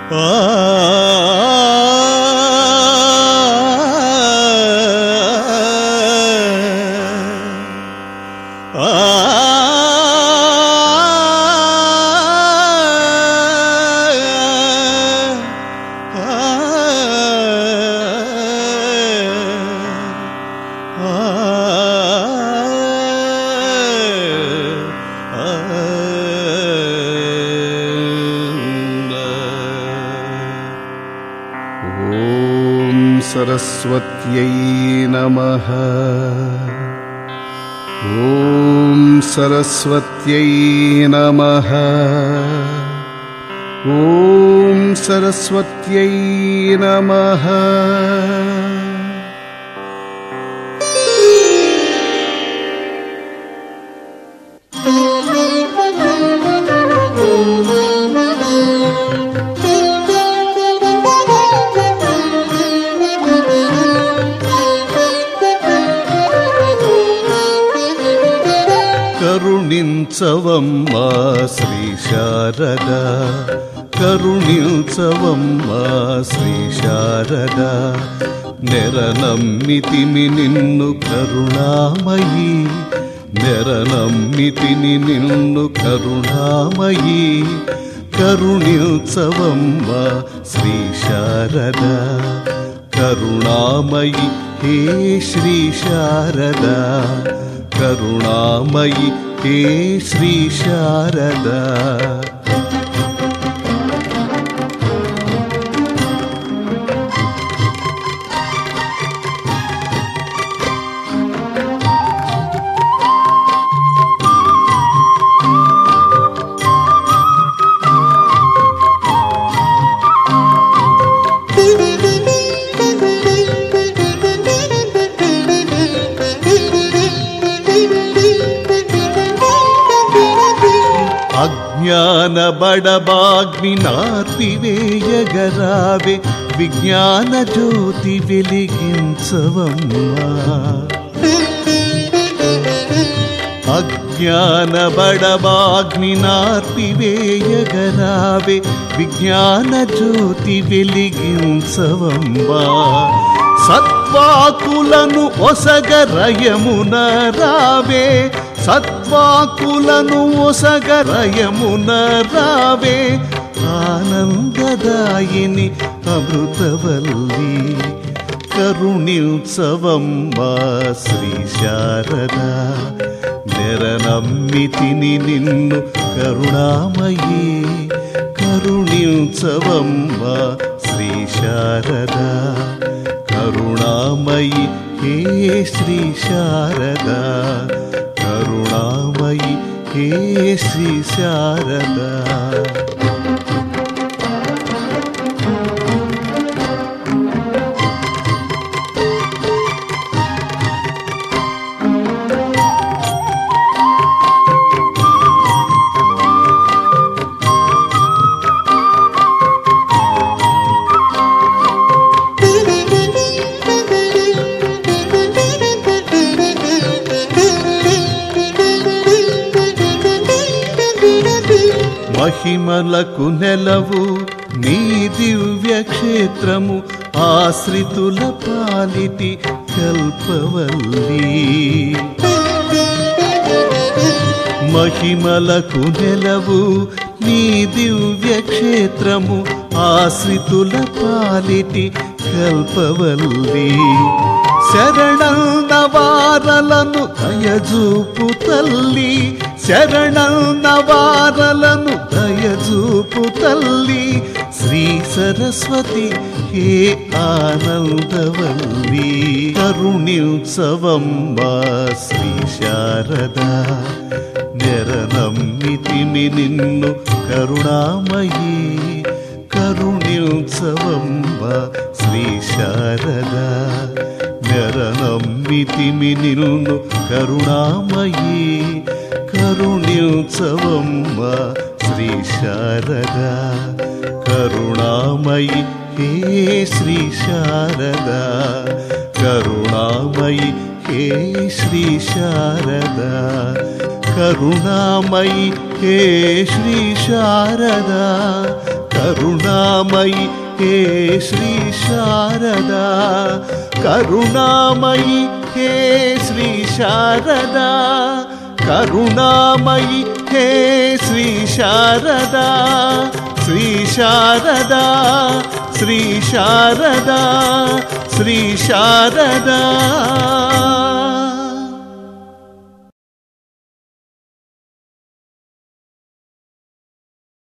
ॐ सरस्वत्यै नमः ॐ सरस्वत्यै नमः ॐ सरस्वत्यै नमः కరుణించవమ్మా శ్రీ శారద కరుణించవమ్మా శ్రీ శారద నెరనమ్మితిమి నిన్ను కరుణామయీ నెరనమ్మితిని నిన్ను కరుణామయీ కరుణించవమ్మా శ్రీ శారద కరుణామయి హే శ్రీ శారద కరుణామయి హే శ్రీ శారద అజ్ఞాన బడబాగ్ని నార్పివేయగరావే విజ్ఞాన జ్యోతి వెలిగించవమ్మా అజ్ఞాన బడబాగ్ని నార్పివేయగరావే విజ్ఞాన జ్యోతి వెలిగించవమ్మా సత్వాకులను ఒసగరయమున రావే సత్వాకులను ఒసగరయమున రావే ఆనందదాయిని అమృతవల్లి కరుణించవమ్మా శ్రీ శారద నెరనమ్మితిని నిన్ను కరుణామయీ కరుణించవమ్మా శ్రీ శారద కరుణామయి హే శ్రీ శారద కరుణామయి హే శ్రీ శారద మహిమలకు నెలవు నీ దివ్య క్షేత్రము ఆశ్రితుల పాలిటి కల్పవల్లి మహిమలకు నెలవు నీ దివ్య క్షేత్రము ఆశ్రితుల పాలిటి కల్పవల్లి శరణన్న వారలను దయజూపు తల్లి శరణన్న వారలను దయజూపు తల్లి శ్రీ సరస్వతి హే ఆనందవల్లి కరుణించవమ్మా శ్రీ శారద నెరనమ్మితిమి నిన్ను కరుణామయీ కరుణించవమ్మా శ్రీ శారద నెరనమ్మితిమి నిన్ను కరుణామయీ కరుణించవమ్మా శ్రీ శారద కరుణామయి హే శ్రీ శారద కరుణామయి హే శ్రీ శారద కరుణామయి హే శ్రీ శారద కరుణామయి హే శ్రీ శారదా కరుణామయి హే శ్రీ శారదా కరుణామయి హే శ్రీ శారదా శ్రీ శారదా శ్రీ శారదా శ్రీ శారదా